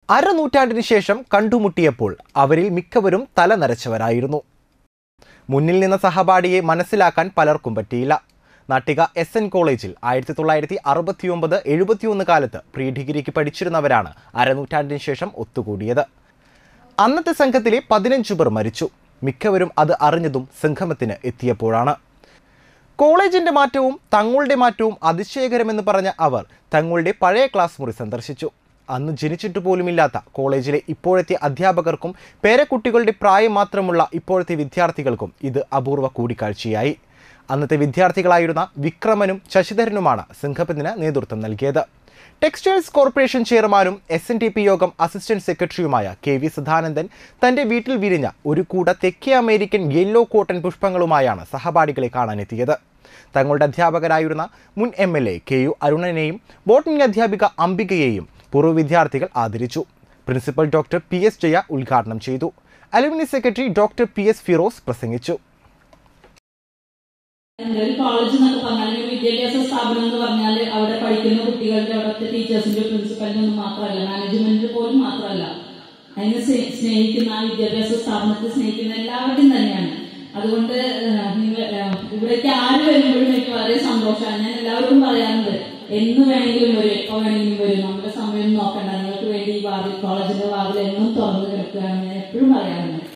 അരനൂറ്റാണ്ടിന് ശേഷം കണ്ടുമുട്ടിയപ്പോൾ അവരിൽ മിക്കവരും തല നരച്ചവരായിരുന്നു മുന്നിൽ നിന്ന സഹപാഠിയെ മനസ്സിലാക്കാൻ പലർക്കും പറ്റിയില്ല നാട്ടിക എസ് എൻ കോളേജിൽ ആയിരത്തി തൊള്ളായിരത്തി അറുപത്തിയൊമ്പത് എഴുപത്തിയൊന്ന് കാലത്ത് പ്രീ ഡിഗ്രിക്ക് പഠിച്ചിരുന്നവരാണ് അരനൂറ്റാണ്ടിന് ശേഷം ഒത്തുകൂടിയത് അന്നത്തെ സംഘത്തിലെ പതിനഞ്ചു പേർ മരിച്ചു മിക്കവരും അത് അറിഞ്ഞതും സംഗമത്തിന് എത്തിയപ്പോഴാണ് കോളേജിന്റെ മാറ്റവും തങ്ങളുടെ മാറ്റവും അതിശയകരമെന്ന് പറഞ്ഞ അവർ തങ്ങളുടെ പഴയ ക്ലാസ് മുറി സന്ദർശിച്ചു അന്ന് ജനിച്ചിട്ട് പോലുമില്ലാത്ത കോളേജിലെ ഇപ്പോഴത്തെ അധ്യാപകർക്കും പേരക്കുട്ടികളുടെ പ്രായം മാത്രമുള്ള ഇപ്പോഴത്തെ വിദ്യാർത്ഥികൾക്കും ഇത് അപൂർവ കൂടിക്കാഴ്ചയായി അന്നത്തെ വിദ്യാർത്ഥികളായിരുന്ന വിക്രമനും ശശിധരനുമാണ് സംഘത്തിന് നേതൃത്വം നൽകിയത് ടെക്സ്റ്റൈൽസ് കോർപ്പറേഷൻ ചെയർമാനും S N D P Yogam assistant സെക്രട്ടറിയുമായ കെ വി സദാനന്ദൻ തന്റെ വീട്ടിൽ വിരിഞ്ഞ ഒരു കൂട തെക്കേ അമേരിക്കൻ യെല്ലോ കോട്ടൺ പുഷ്പങ്ങളുമായാണ് സഹപാഠികളെ കാണാനെത്തിയത് തങ്ങളുടെ അധ്യാപകരായിരുന്ന മുൻ M L A K U അരുണനെയും ബോട്ടണി അധ്യാപിക അംബികയെയും പൂർവ്വ വിദ്യാർത്ഥികൾ ആദരിച്ചു principal doctor P S Jaya ഉദ്ഘാടനം ചെയ്തു alumni secretary doctor P S Firoz പ്രസംഗിച്ചു ഒരു കോളേജ് എന്നൊക്കെ പറഞ്ഞാൽ ഒരു വിദ്യാഭ്യാസ സ്ഥാപനം എന്ന് പറഞ്ഞാൽ അവിടെ പഠിക്കുന്ന കുട്ടികളുടെ അവിടുത്തെ ടീച്ചേഴ്സിന്റെ പ്രിൻസിപ്പലിന്റെ ഒന്നും മാത്രമല്ല മാനേജ്മെന്റിന്റെ പോലും മാത്രമല്ല അതിനെ സ്നേ- സ്നേഹിക്കുന്ന ആ വിദ്യാഭ്യാസ സ്ഥാപനത്തെ സ്നേഹിക്കുന്ന എല്ലാവരുടെയും തന്നെയാണ് അതുകൊണ്ട് ഏഹ്, നിങ്ങൾ ഏഹ്, ഇവിടേക്ക് ആര് വരുമ്പോഴും എനിക്ക് വളരെ സന്തോഷമാണ് ഞാൻ എല്ലാവരോടും പറയാറുണ്ട് എന്ന് വേണമെങ്കിലും വരും എപ്പോ വേണമെങ്കിലും വരും നമ്മുടെ സമയം നോക്കണ്ട നിങ്ങൾക്ക് വേണ്ടി ഈ വാതിൽ കോളേജിന്റെ വാതിൽ എന്നും തുറന്നു കിടക്കുകയാണ് ഞാൻ എപ്പോഴും പറയാറുണ്ട്